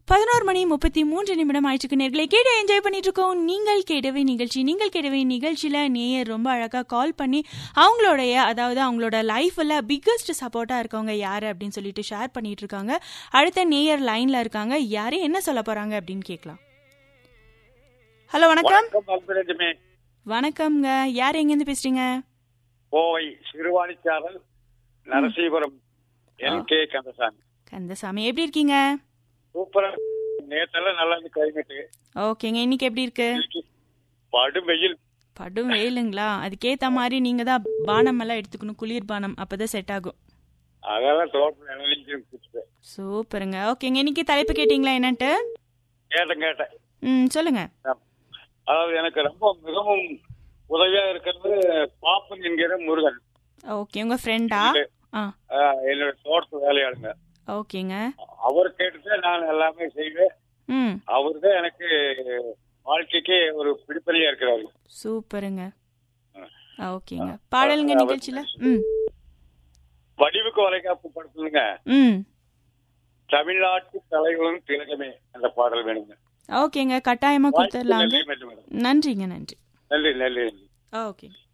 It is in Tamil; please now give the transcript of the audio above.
பதினோரு மணி முப்பத்தி மூன்று நிமிடம் ஆயிடுச்சு நேர்களை கேட்டு என்ஜாய் பண்ணிட்டு இருக்கோம் நீங்கள் கேட்டவே நிகழ்ச்சி நீங்கள் கேட்டவே நிகழ்ச்சியில நேயர் ரொம்ப அழகா கால் பண்ணி அவங்களுடைய அதாவது அவங்களோட லைஃப்ல பிக்கஸ்ட் சப்போர்ட்டா இருக்கவங்க யாரு அப்படின்னு சொல்லிட்டு ஷேர் பண்ணிட்டு இருக்காங்க அடுத்த நேயர் லைன்ல இருக்காங்க யாரு என்ன சொல்ல போறாங்க அப்படின்னு கேட்கலாம் ஹலோ வணக்கம் வணக்கம் அன்புரஞ்சமே வணக்கம்ங்க யார் எங்க இருந்து பேசுறீங்க கோவை சிறுவாணிச்சாரல் நரசீபுரம் என் கே கந்தசாமி கந்தசாமி எப்படி இருக்கீங்க சூப்பரா நேத்தெல்லாம் நல்லா இருந்து கிளைமேட்டு ஓகேங்க இன்னைக்கு எப்படி இருக்கு படு வெயில் படும் வெயிலுங்களா அதுக்கேத்த மாதிரி நீங்க தான் பானம் எல்லாம் எடுத்துக்கணும் குளிர் பானம் அப்பதான் செட் ஆகும் அதெல்லாம் தோட்டம் நினைச்சு குடிச்சிட்டேன் சூப்பருங்க ஓகேங்க இன்னைக்கு தலைப்பு கேட்டீங்களா என்னன்ட்டு கேட்டேன் கேட்டேன் ம் சொல்லுங்க அதாவது எனக்கு ரொம்ப மிகவும் உதவியா இருக்கிறது பாப்பன் என்கிற முருகன் ஓகே உங்க ஃப்ரெண்டா ஆ ஆஹ், என்னோட தோட்டத்து வேலையாளுங்க ஓகேங்க அவர் கேட்டுதான் நான் எல்லாமே செய்வேன் ம் அவர் தான் எனக்கு வாழ்க்கைக்கே ஒரு பிடிப்பறியா இருக்கிறாரு சூப்பருங்க ஓகேங்க பாடலுங்க நிகழ்ச்சியில ம் வடிவுக்கு வளைகாப்பு படுத்துங்க ம் தமிழ்நாட்டு தலைவரும் திலகமே அந்த பாடல் வேணுங்க ஓகேங்க கட்டாயமா கொடுத்துடலாங்க நன்றி மேடம் நன்றிங்க நன்றி நன்றி நன்றி ஓகேங்க